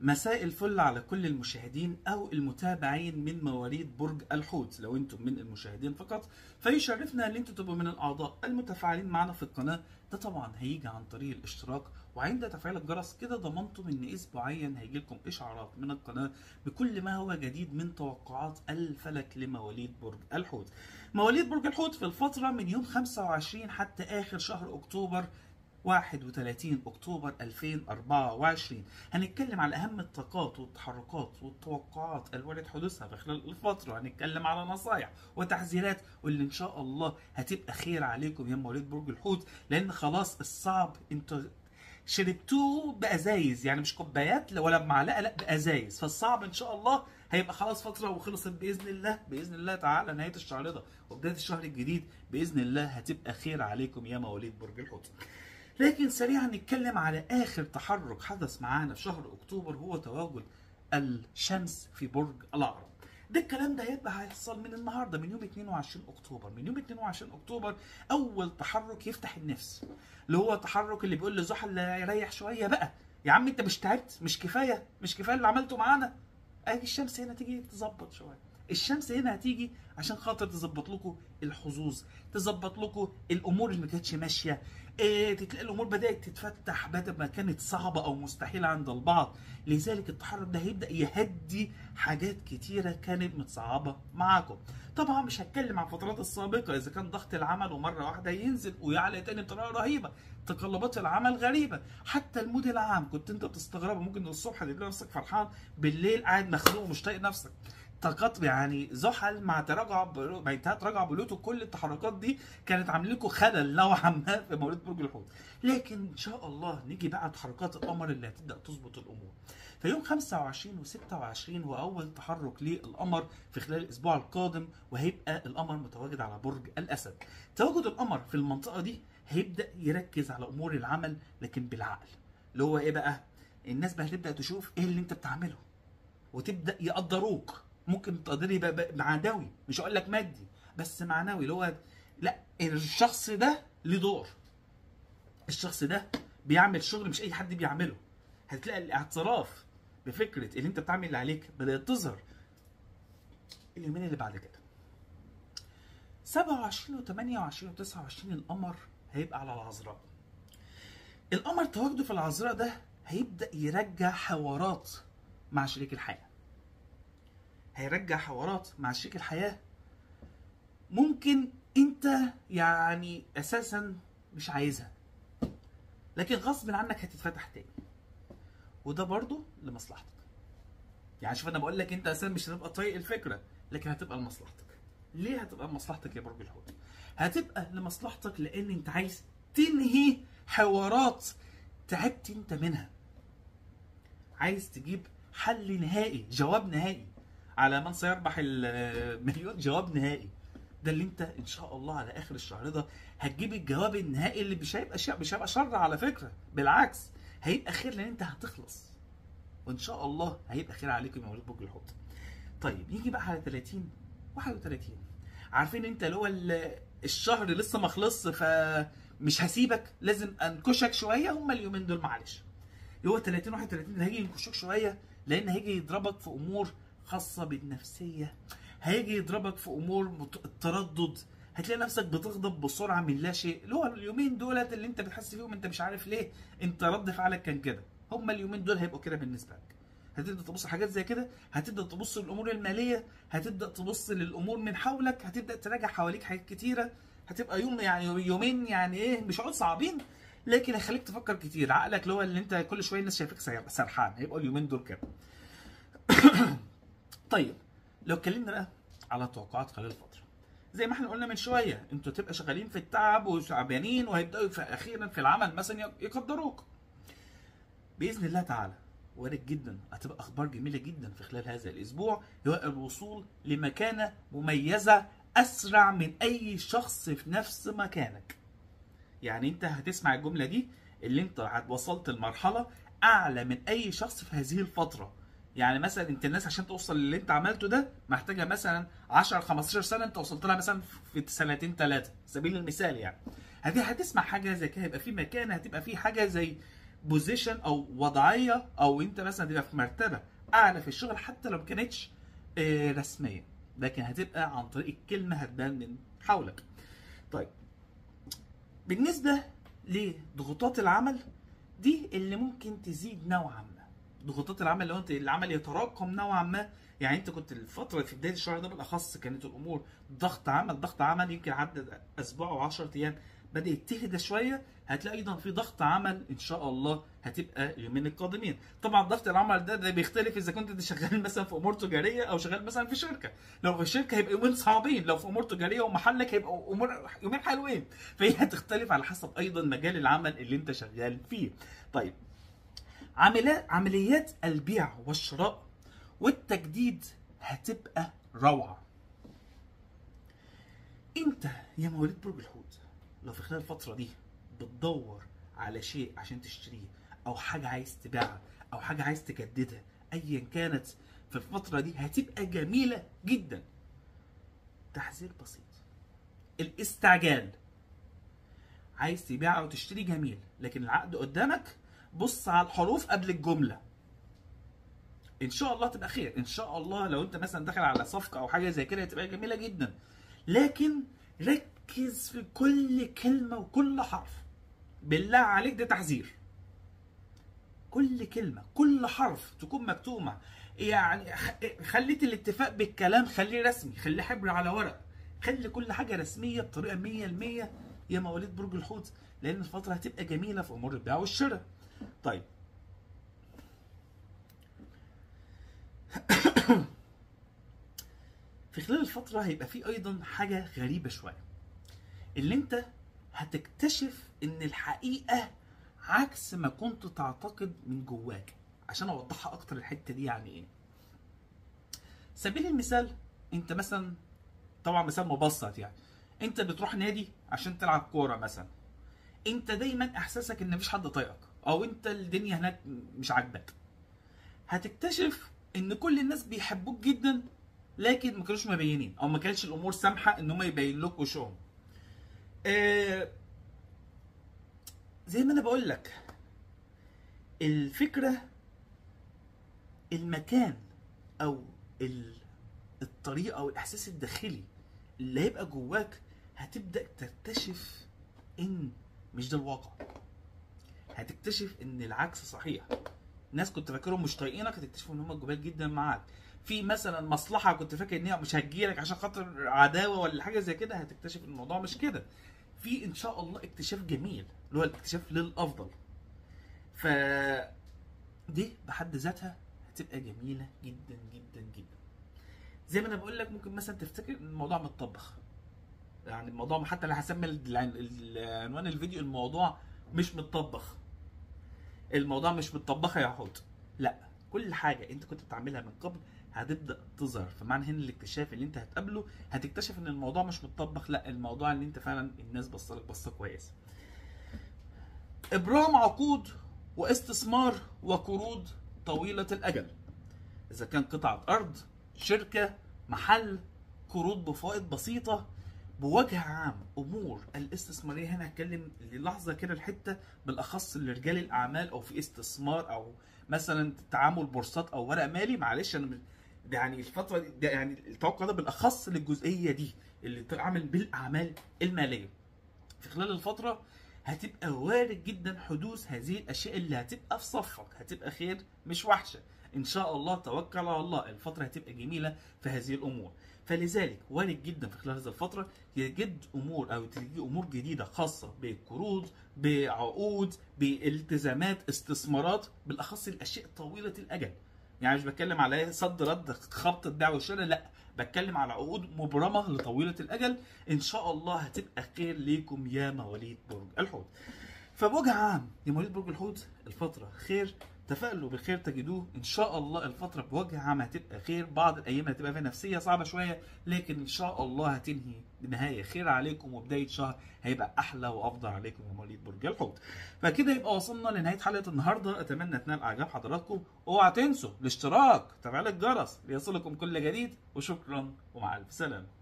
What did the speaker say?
مساء الفل على كل المشاهدين او المتابعين من مواليد برج الحوت لو انتم من المشاهدين فقط فيشرفنا ان انتم تبقوا من الاعضاء المتفاعلين معنا في القناه ده طبعا هيجي عن طريق الاشتراك وعند تفعيل الجرس كده ضمنتم ان اسبوعيا هيجي لكم اشعارات من القناه بكل ما هو جديد من توقعات الفلك لمواليد برج الحوت مواليد برج الحوت في الفتره من يوم 25 حتى اخر شهر اكتوبر 31 اكتوبر 2024 هنتكلم على اهم الطاقات والتحركات والتوقعات الوارد حدوثها في خلال الفتره هنتكلم على نصايح وتحذيرات واللي ان شاء الله هتبقى خير عليكم يا مواليد برج الحوت لان خلاص الصعب انتوا شربتوه بازايز يعني مش كوبايات ولا بمعلقه لا بازايز فالصعب ان شاء الله هيبقى خلاص فتره وخلصت باذن الله باذن الله تعالى نهايه الشهر ده وبدايه الشهر الجديد باذن الله هتبقى خير عليكم يا مواليد برج الحوت لكن سريعا نتكلم على اخر تحرك حدث معانا في شهر اكتوبر هو تواجد الشمس في برج العقرب ده الكلام ده هيبقى هيحصل من النهارده من يوم 22 اكتوبر من يوم 22 اكتوبر اول تحرك يفتح النفس اللي هو التحرك اللي بيقول لزحل يريح شويه بقى يا عم انت مش تعبت مش كفايه مش كفايه اللي عملته معانا اجي الشمس هنا تيجي تظبط شويه الشمس هنا هتيجي عشان خاطر تظبط لكم الحظوظ تظبط لكم الامور اللي ما كانتش ماشيه إيه تلاقي الامور بدات تتفتح بدل ما كانت صعبه او مستحيله عند البعض لذلك التحرك ده هيبدا يهدي حاجات كتيره كانت متصعبه معاكم طبعا مش هتكلم عن الفترات السابقه اذا كان ضغط العمل ومره واحده ينزل ويعلى تاني بطريقه رهيبه تقلبات العمل غريبه حتى المود العام كنت انت بتستغرب ممكن الصبح تلاقي نفسك فرحان بالليل قاعد مخنوق ومش طايق نفسك طاقات يعني زحل مع تراجع مع انتهاء تراجع بلوتو كل التحركات دي كانت عامله لكم خلل نوعا ما في مواليد برج الحوت لكن ان شاء الله نيجي بقى تحركات القمر اللي هتبدا تظبط الامور فيوم 25 و26 هو اول تحرك للقمر في خلال الاسبوع القادم وهيبقى القمر متواجد على برج الاسد تواجد القمر في المنطقه دي هيبدا يركز على امور العمل لكن بالعقل اللي هو ايه بقى الناس بقى هتبدا تشوف ايه اللي انت بتعمله وتبدا يقدروك ممكن تقدري يبقى معنوي مش هقول لك مادي بس معنوي اللي هو لا الشخص ده ليه دور الشخص ده بيعمل شغل مش اي حد بيعمله هتلاقي الاعتراف بفكره اللي انت بتعمل اللي عليك بدات تظهر اليومين اللي بعد كده 27 و 28 و 29 القمر هيبقى على العذراء القمر تواجده في العذراء ده هيبدا يرجع حوارات مع شريك الحياه هيرجع حوارات مع شريك الحياه ممكن انت يعني اساسا مش عايزها لكن غصب عنك هتتفتح تاني وده برضه لمصلحتك يعني شوف انا بقول لك انت اساسا مش هتبقى طايق الفكره لكن هتبقى لمصلحتك ليه هتبقى لمصلحتك يا برج الحوت هتبقى لمصلحتك لان انت عايز تنهي حوارات تعبت انت منها عايز تجيب حل نهائي جواب نهائي على من سيربح المليون جواب نهائي ده اللي انت ان شاء الله على اخر الشهر ده هتجيب الجواب النهائي اللي مش هيبقى شر مش هيبقى شر على فكره بالعكس هيبقى خير لان انت هتخلص وان شاء الله هيبقى خير عليكم يا مولود برج الحوت طيب يجي بقى على 30 31 عارفين انت اللي هو الشهر لسه ما خلصش فمش هسيبك لازم انكشك شويه هم اليومين دول معلش اللي هو 30 31 ده هيجي ينكشك شويه لان هيجي يضربك في امور خاصة بالنفسية هيجي يضربك في امور التردد هتلاقي نفسك بتغضب بسرعه من لا شيء اللي هو اليومين دولت اللي انت بتحس فيهم انت مش عارف ليه انت رد فعلك كان كده هم اليومين دول هيبقوا كده بالنسبه لك هتبدا تبص لحاجات زي كده هتبدا تبص للامور الماليه هتبدا تبص للامور من حولك هتبدا تراجع حواليك حاجات كتيره هتبقى يوم يعني يومين يعني ايه مش هقول صعبين لكن هيخليك تفكر كتير عقلك اللي هو اللي انت كل شويه الناس شايفاك سرحان هيبقوا اليومين دول كده طيب لو اتكلمنا بقى على التوقعات خلال الفتره زي ما احنا قلنا من شويه انتوا تبقى شغالين في التعب وتعبانين وهيبداوا في اخيرا في العمل مثلا يقدروك باذن الله تعالى وارد جدا هتبقى اخبار جميله جدا في خلال هذا الاسبوع هو الوصول لمكانه مميزه اسرع من اي شخص في نفس مكانك يعني انت هتسمع الجمله دي اللي انت وصلت لمرحله اعلى من اي شخص في هذه الفتره يعني مثلا انت الناس عشان توصل للي انت عملته ده محتاجه مثلا 10 15 سنه انت وصلت لها مثلا في سنتين ثلاثه سبيل المثال يعني هدي هتسمع حاجه زي كده هيبقى في مكان هتبقى في حاجه زي بوزيشن او وضعيه او انت مثلا تبقى في مرتبه اعلى في الشغل حتى لو ما كانتش آه، رسميه لكن هتبقى عن طريق الكلمه هتبان من حولك طيب بالنسبه لضغوطات العمل دي اللي ممكن تزيد نوعا ما ضغوطات العمل لو انت العمل يتراكم نوعا ما يعني انت كنت الفتره في بدايه الشهر ده بالاخص كانت الامور ضغط عمل ضغط عمل يمكن عدى اسبوع او 10 ايام بدات تهدى شويه هتلاقي ايضا في ضغط عمل ان شاء الله هتبقى اليومين القادمين طبعا ضغط العمل ده ده بيختلف اذا كنت انت شغال مثلا في امور تجاريه او شغال مثلا في شركه لو في الشركه هيبقى يومين صعبين لو في امور تجاريه ومحلك هيبقى امور يومين حلوين فهي هتختلف على حسب ايضا مجال العمل اللي انت شغال فيه طيب عمليات عمليات البيع والشراء والتجديد هتبقى روعه انت يا مواليد برج الحوت لو في خلال الفتره دي بتدور على شيء عشان تشتريه او حاجه عايز تبيعها او حاجه عايز تجددها ايا كانت في الفتره دي هتبقى جميله جدا تحذير بسيط الاستعجال عايز تبيع او تشتري جميل لكن العقد قدامك بص على الحروف قبل الجمله ان شاء الله تبقى خير ان شاء الله لو انت مثلا داخل على صفقه او حاجه زي كده هتبقى جميله جدا لكن ركز في كل كلمه وكل حرف بالله عليك ده تحذير كل كلمه كل حرف تكون مكتومه يعني خ- خليت الاتفاق بالكلام خليه رسمي خليه حبر على ورق خلي كل حاجه رسميه بطريقه 100% يا مواليد برج الحوت لان الفتره هتبقى جميله في امور البيع والشراء طيب في خلال الفترة هيبقى في أيضا حاجة غريبة شوية اللي أنت هتكتشف إن الحقيقة عكس ما كنت تعتقد من جواك عشان أوضحها أكتر الحتة دي يعني إيه سبيل المثال أنت مثلا طبعا مثال مبسط يعني أنت بتروح نادي عشان تلعب كورة مثلا أنت دايما إحساسك إن مفيش حد طايقك أو أنت الدنيا هناك مش عاجباك هتكتشف ان كل الناس بيحبوك جدا لكن ما كانوش مبينين او ما كانش الامور سامحه ان هم يبين لك وشهم آه زي ما انا بقول لك الفكره المكان او ال- الطريقه او الاحساس الداخلي اللي هيبقى جواك هتبدا تكتشف ان مش ده الواقع هتكتشف ان العكس صحيح ناس كنت فاكرهم مش طايقينك هتكتشفوا ان هم جمال جدا معاك في مثلا مصلحه كنت فاكر ان هي مش هتجيلك عشان خاطر عداوه ولا حاجه زي كده هتكتشف ان الموضوع مش كده في ان شاء الله اكتشاف جميل اللي هو الاكتشاف للافضل ف دي بحد ذاتها هتبقى جميله جدا جدا جدا زي ما انا بقول لك ممكن مثلا تفتكر ان الموضوع متطبخ يعني الموضوع حتى اللي هسمي العن- العنوان الفيديو الموضوع مش متطبخ الموضوع مش متطبخه يا حوت لا كل حاجه انت كنت بتعملها من قبل هتبدا تظهر فمعنى هنا الاكتشاف اللي انت هتقابله هتكتشف ان الموضوع مش متطبخ لا الموضوع اللي انت فعلا الناس بصلك بصه كويسه ابرام عقود واستثمار وقروض طويله الاجل اذا كان قطعه ارض شركه محل قروض بفوائد بسيطه بوجه عام امور الاستثماريه هنا هتكلم للحظه كده الحته بالاخص لرجال الاعمال او في استثمار او مثلا تعامل بورصات او ورق مالي معلش انا مش- ده يعني الفتره دي ده يعني التوقع ده بالاخص للجزئيه دي اللي تعمل بالاعمال الماليه في خلال الفتره هتبقى وارد جدا حدوث هذه الاشياء اللي هتبقى في صفك هتبقى خير مش وحشه ان شاء الله توكل على الله الفتره هتبقى جميله في هذه الامور فلذلك وارد جدا في خلال هذه الفتره يجد امور او تجي امور جديده خاصه بقروض بعقود بالتزامات استثمارات بالاخص الاشياء طويله الاجل يعني مش بتكلم على صد رد خبط البيع والشراء لا بتكلم على عقود مبرمه لطويله الاجل ان شاء الله هتبقى خير ليكم يا مواليد برج الحوت فبوجه عام يا مواليد برج الحوت الفتره خير تفائلوا بالخير تجدوه ان شاء الله الفتره بوجه عام هتبقى خير بعض الايام هتبقى فيها نفسيه صعبه شويه لكن ان شاء الله هتنهي بنهايه خير عليكم وبدايه شهر هيبقى احلى وافضل عليكم يا مواليد برج الحوت فكده يبقى وصلنا لنهايه حلقه النهارده اتمنى تنال اعجاب حضراتكم اوعى تنسوا الاشتراك تفعيل الجرس ليصلكم كل جديد وشكرا ومع الف سلامه